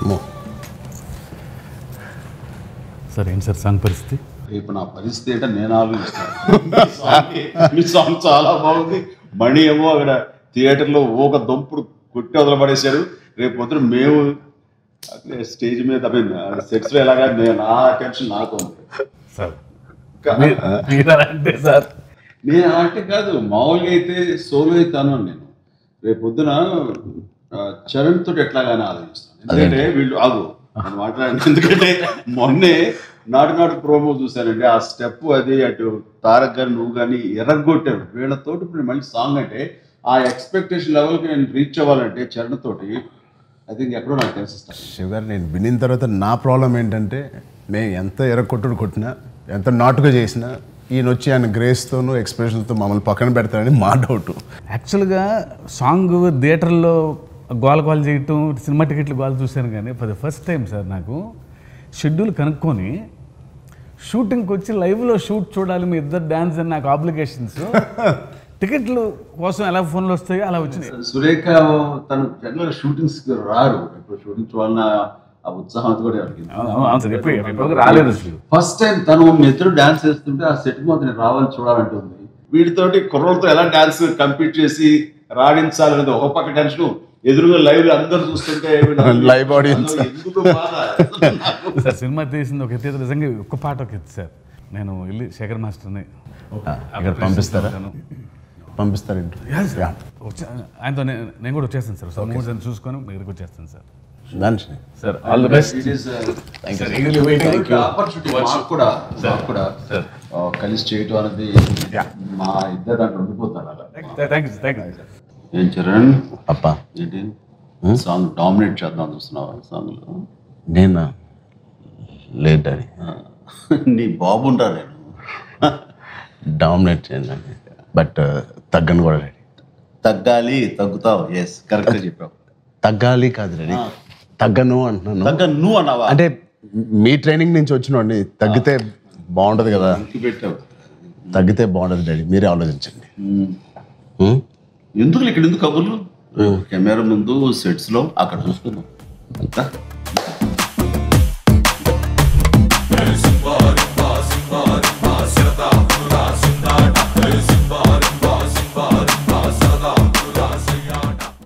అమ్మో. సార్ ఏంటి sir song పరిస్థితి రేపు నా పరిస్థితి ఏంటో నేను ఆలోచిస్తాను మీ సాంగ్- మీ సాంగ్ చాలా బాగుంది మణి ఏమో అక్కడ థియేటర్లో ఒక దంపుడు కొట్టి వదలబడేశారు రేపు పొద్దున మేము అట్లే స్టేజ్ మీద ఐ మీన్ సెట్స్ లో ఎలాగా నేను నా టెన్షన్ నాకు ఉంది సార్ మీరు అంటే సార్ నేను అంటే కాదు మామూలుగా అయితే సోలో అవుతాను నేను రేపు పొద్దున ఆ, చరణ్ తోటి ఎట్లాగానే ఆలోచిస్తాను ఎందుకంటే వీళ్ళు ఆగు నేను మాట్లాడాను ఎందుకంటే మొన్నే నాటు నాటు ప్రోమో చూశానండి ఆ స్టెప్ అది అటు తారక్ గారు నువ్వు కానీ ఎర్రగొట్టారు వీళ్ళతోటి ఇప్పుడు మళ్ళీ సాంగ్ అంటే ఆ ఎక్స్పెక్టేషన్ లెవెల్కి నేను రీచ్ అవ్వాలంటే చరణ్ తోటి ఐ థింక్ ఎక్కడో నాకు తెలిసిస్తాను శివ గారు నేను వినిన తర్వాత నా ప్రాబ్లం ఏంటంటే నేను ఎంత ఎర్రకొట్టుడు కొట్టినా ఎంత నాటుగా చేసినా ఈయన వచ్చి ఆయన గ్రేస్తోనూ ఎక్స్ప్రెషన్తో మమ్మల్ని పక్కన పెడతారని మా డౌట్ యాక్చువల్గా సాంగ్ థియేటర్లో గోల గోల చేయటం సినిమా టికెట్లు గోల చూశాను కానీ for the first time sir నాకు షెడ్యూల్ కనుక్కొని షూటింగ్కి వచ్చి లైవ్లో షూట్ చూడాలి మీ ఇద్దరు డ్యాన్స్ అని నాకు ఆబ్లిగేషన్స్ టికెట్లు కోసం ఎలా ఫోన్లు వస్తాయో అలా వచ్చినాయి సురేఖ తను జనరల్ షూటింగ్స్ రారు ఇప్పుడు షూటింగ్ చూడాలన్న ఆ ఉత్సాహం అది కూడా ఎవరికి అవును సార్ ఎప్పుడు ఎప్పుడు రాలేదు అసలు ఫస్ట్ టైం తను మీ ఇద్దరు డాన్స్ చేస్తుంటే ఆ సెట్ మీద నేను రావాలని చూడాలంటుంది వీటితోటి కుర్రలతో ఎలా డాన్స్ కంపీట్ చేసి రాణించాలనేది ఒక పక్క టెన్షన్ ఎదురుగా లైవ్ అందరు చూస్తుంటే Live audience. అందులో ఎందుకు బాధ? సార్ సినిమా తీసింది ఒక ఎత్తి అయితే నిజంగా ఒక్క పాట ఒక ఎత్తి సార్ నేను వెళ్ళి శేఖర్ మాస్టర్ని ఇక్కడ పంపిస్తారా ఉంటాను. పంపిస్తారు ఇంటి యా. వచ్చా- ఆయనతో నేను నేను కూడా వచ్చేస్తాను సార్ సార్ మూడు చూసుకొని మీ దగ్గరికి వచ్చేస్తాను సార్ దాని sir all the best It is, uh, opportunity మాకు కూడా మాకు కూడా ఆ, కలిసి చేయటం అనేది మా ఇద్దరు దాంట్లో ఉండిపోతారు అలా థ్యాంక్ యూ థ్యాంక్ యూ ఏం చరణ్ అప్ప ఏంటి సాంగ్ డామినేట్ చేద్దాం చూస్తున్నావా సాంగ్ లో నేనా లేదు డాడీ ఆ, నీ బాబు ఉంటా నేను డామినేట్ చేయండి బట్ తగ్గను కూడా డాడీ తగ్గాలి తగ్గుతావు ఎస్ కరెక్ట్ చెప్పావు తగ్గాలి కాదు డాడీ తగ్గను అంటున్నాను తగ్గ నువ్వు అన్నావా అంటే మీ ట్రైనింగ్ నుంచి వచ్చినోడిని తగ్గితే బాగుంటది కదా ఇంటికి పెట్టావు తగ్గితే బాగుంటది డాడీ మీరే ఆలోచించండి ఉమ్. ఉం? ఎందుకు ఇక్కడ ఎందుకు కబుర్లు కెమెరా ముందు సెట్స్ లో అక్కడ చూసుకుందాం అంతా